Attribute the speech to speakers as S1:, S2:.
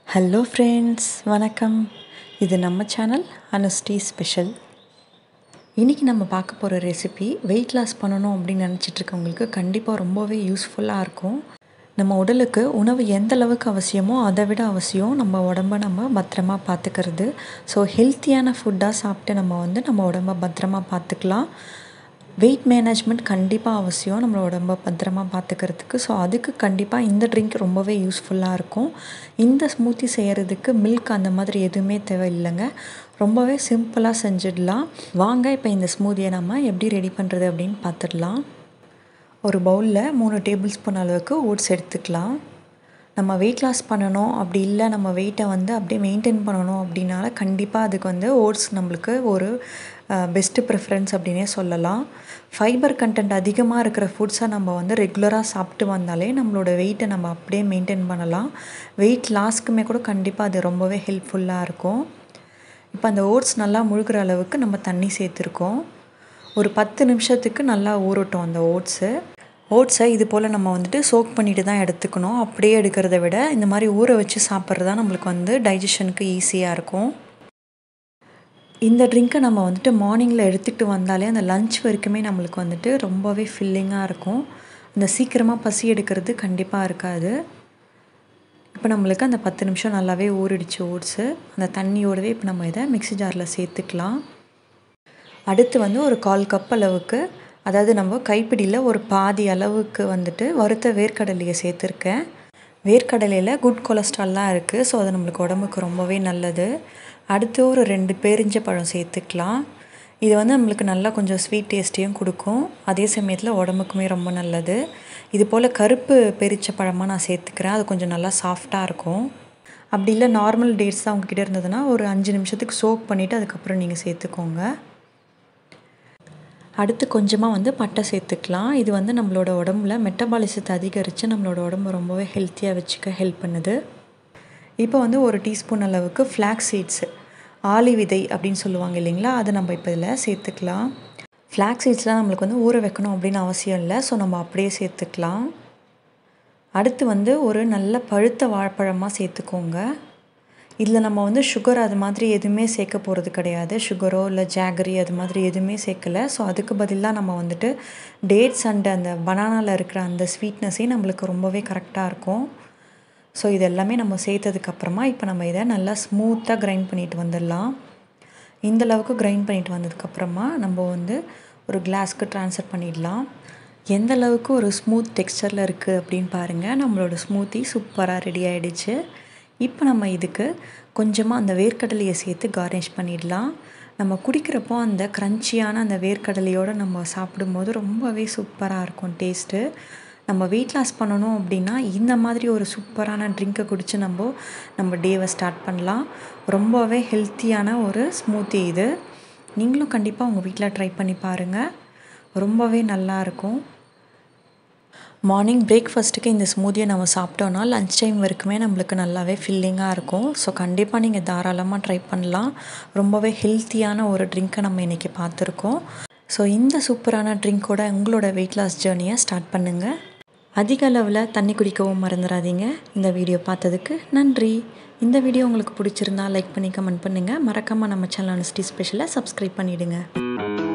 S1: hello friends வணக்கம் இது நம்ம சேனல் அனுஸ்டி ஸ்பெஷல் இன்றைக்கி நம்ம பார்க்க போகிற ரெசிபி வெயிட் லாஸ் பண்ணணும் அப்படின்னு நினச்சிட்டு இருக்கவங்களுக்கு கண்டிப்பாக ரொம்பவே யூஸ்ஃபுல்லாக இருக்கும் நம்ம உடலுக்கு உணவு எந்த அளவுக்கு அவசியமோ அதை விட அவசியம் நம்ம உடம்ப நம்ம பத்திரமா பார்த்துக்கிறது ஸோ ஹெல்த்தியான ஃபுட்டாக சாப்பிட்டு நம்ம வந்து நம்ம உடம்ப பத்திரமா பார்த்துக்கலாம் வெயிட் மேனேஜ்மெண்ட் கண்டிப்பாக அவசியம் நம்மளோட உடம்ப பத்திரமா பார்த்துக்கிறதுக்கு ஸோ அதுக்கு கண்டிப்பாக இந்த ட்ரிங்க் ரொம்பவே யூஸ்ஃபுல்லாக இருக்கும் இந்த ஸ்மூத்தி செய்கிறதுக்கு மில்க் அந்த மாதிரி எதுவுமே தேவையில்லைங்க ரொம்பவே சிம்பிளாக செஞ்சிடலாம் வாங்க இப்போ இந்த ஸ்மூதியை நம்ம எப்படி ரெடி பண்ணுறது அப்படின்னு பார்த்துடலாம் ஒரு பவுலில் மூணு டேபிள் ஸ்பூன் அளவுக்கு ஓட்ஸ் எடுத்துக்கலாம் நம்ம வெயிட் லாஸ் பண்ணணும் அப்படி இல்லை நம்ம வெயிட்டை வந்து அப்படியே மெயின்டைன் பண்ணணும் அப்படின்னால கண்டிப்பாக அதுக்கு வந்து ஓட்ஸ் நம்மளுக்கு ஒரு பெஸ்ட்டு ப்ரிஃபரன்ஸ் அப்படின்னே சொல்லலாம் ஃபைபர் கண்டென்ட் அதிகமாக இருக்கிற ஃபுட்ஸை நம்ம வந்து ரெகுலராக சாப்பிட்டு வந்தாலே நம்மளோட வெயிட்டை நம்ம அப்படியே மெயின்டைன் பண்ணலாம் வெயிட் லாஸ்க்குமே கூட கண்டிப்பாக அது ரொம்பவே ஹெல்ப்ஃபுல்லாக இருக்கும் இப்போ அந்த ஓட்ஸ் நல்லா முழுகிற அளவுக்கு நம்ம தண்ணி சேர்த்துருக்கோம் ஒரு பத்து நிமிஷத்துக்கு நல்லா ஊறட்டும் அந்த ஓட்ஸு ஓட்ஸை இது போல் நம்ம வந்துட்டு சோக் பண்ணிட்டு தான் எடுத்துக்கணும் அப்படியே எடுக்கிறத விட இந்த மாதிரி ஊற வச்சு சாப்பிட்றது தான் நம்மளுக்கு வந்து டைஜஷனுக்கு ஈஸியாக இருக்கும் இந்த ட்ரிங்க்கை நம்ம வந்துட்டு மார்னிங்கில் எடுத்துகிட்டு வந்தாலே அந்த லஞ்ச் வரைக்குமே நம்மளுக்கு வந்துட்டு ரொம்பவே ஃபில்லிங்காக இருக்கும் அந்த சீக்கிரமாக பசி எடுக்கிறது கண்டிப்பாக இருக்காது இப்போ நம்மளுக்கு அந்த பத்து நிமிஷம் நல்லாவே ஊறிடுச்சு ஓட்ஸு அந்த தண்ணியோடவே இப்போ நம்ம இதை மிக்ஸி ஜாரில் சேர்த்துக்கலாம் அடுத்து வந்து ஒரு கால் கப் அளவுக்கு அதாவது நம்ம கைப்பிடியில் ஒரு பாதி அளவுக்கு வந்துட்டு வறுத்த வேர்க்கடலையை சேர்த்துருக்கேன் வேர்க்கடலையில் குட் கொலஸ்ட்ரால்லாம் இருக்குது ஸோ அது நம்மளுக்கு உடம்புக்கு ரொம்பவே நல்லது அடுத்து ஒரு ரெண்டு பேரிஞ்ச பழம் சேர்த்துக்கலாம் இது வந்து நம்மளுக்கு நல்லா கொஞ்சம் ஸ்வீட் டேஸ்ட்டையும் கொடுக்கும் அதே சமயத்தில் உடம்புக்குமே ரொம்ப நல்லது இது போல் கருப்பு பெரிச்ச பழமாக நான் சேர்த்துக்கிறேன் அது கொஞ்சம் நல்லா சாஃப்டாக இருக்கும் அப்படி இல்லை நார்மல் டேட்ஸ் தான் உங்ககிட்ட இருந்ததுன்னா ஒரு அஞ்சு நிமிஷத்துக்கு சோக் பண்ணிவிட்டு அதுக்கப்புறம் நீங்கள் சேர்த்துக்கோங்க அடுத்து கொஞ்சமாக வந்து பட்டை சேர்த்துக்கலாம் இது வந்து நம்மளோட உடம்புல மெட்டபாலிசத்தை அதிகரித்து நம்மளோட உடம்பு ரொம்பவே ஹெல்த்தியாக வச்சுக்க ஹெல்ப் பண்ணுது இப்போ வந்து ஒரு டீஸ்பூன் அளவுக்கு ஃப்ளாக் சீட்ஸு ஆலி விதை அப்படின்னு சொல்லுவாங்க இல்லைங்களா அதை நம்ம இப்போ இதில் சேர்த்துக்கலாம் ஃப்ளாக் சீட்ஸ்லாம் நம்மளுக்கு வந்து ஊற வைக்கணும் அப்படின்னு அவசியம் இல்லை ஸோ நம்ம அப்படியே சேர்த்துக்கலாம் அடுத்து வந்து ஒரு நல்ல பழுத்த வாழைப்பழமாக சேர்த்துக்கோங்க இதில் நம்ம வந்து சுகர் அது மாதிரி எதுவுமே சேர்க்க போகிறது கிடையாது சுகரோ இல்லை ஜாகரி அது மாதிரி எதுவுமே சேர்க்கலை ஸோ அதுக்கு பதிலாக நம்ம வந்துட்டு டேட்ஸ் அண்ட் அந்த பனானாவில் இருக்கிற அந்த ஸ்வீட்னஸே நம்மளுக்கு ரொம்பவே கரெக்டாக இருக்கும் ஸோ இது எல்லாமே நம்ம சேர்த்ததுக்கப்புறமா இப்போ நம்ம இதை நல்லா ஸ்மூத்தாக கிரைண்ட் பண்ணிட்டு வந்துடலாம் இந்த அளவுக்கு கிரைண்ட் பண்ணிட்டு வந்ததுக்கப்புறமா நம்ம வந்து ஒரு கிளாஸ்க்கு ட்ரான்ஸ்ஃபர் பண்ணிடலாம் எந்த அளவுக்கு ஒரு ஸ்மூத் டெக்ஸ்டரில் இருக்குது அப்படின்னு பாருங்கள் நம்மளோட ஸ்மூத்தி சூப்பராக ரெடி ஆகிடுச்சு இப்போ நம்ம இதுக்கு கொஞ்சமாக அந்த வேர்க்கடலையை சேர்த்து கார்னிஷ் பண்ணிடலாம் நம்ம குடிக்கிறப்போ அந்த க்ரன்ச்சியான அந்த வேர்க்கடலையோடு நம்ம சாப்பிடும்போது ரொம்பவே சூப்பராக இருக்கும் டேஸ்ட்டு நம்ம வெயிட் லாஸ் பண்ணணும் அப்படின்னா இந்த மாதிரி ஒரு சூப்பரான ட்ரிங்க்கை குடித்து நம்ம நம்ம டேவை ஸ்டார்ட் பண்ணலாம் ரொம்பவே ஹெல்த்தியான ஒரு ஸ்மூத்தி இது நீங்களும் கண்டிப்பாக உங்கள் வீட்டில் ட்ரை பண்ணி பாருங்கள் ரொம்பவே நல்லாயிருக்கும் மார்னிங் பிரேக்ஃபாஸ்ட்டுக்கு இந்த ஸ்மூதியை நம்ம சாப்பிட்டோன்னா லன்ச் டைம் வரைக்குமே நம்மளுக்கு நல்லாவே ஃபில்லிங்காக இருக்கும் ஸோ கண்டிப்பாக நீங்கள் தாராளமாக ட்ரை பண்ணலாம் ரொம்பவே ஹெல்த்தியான ஒரு ட்ரிங்க்கை நம்ம இன்றைக்கி பார்த்துருக்கோம் ஸோ இந்த சூப்பரான ட்ரிங்க்கோட உங்களோட வெயிட் லாஸ் ஜேர்னியை ஸ்டார்ட் பண்ணுங்கள் அதிக அளவில் தண்ணி குடிக்கவும் மறந்துடாதீங்க இந்த வீடியோ பார்த்ததுக்கு நன்றி இந்த வீடியோ உங்களுக்கு பிடிச்சிருந்தா லைக் பண்ணி கமெண்ட் பண்ணுங்கள் மறக்காமல் நம்ம சேனல் அனுஸ்டி ஸ்பெஷலை சப்ஸ்கிரைப் பண்ணிவிடுங்க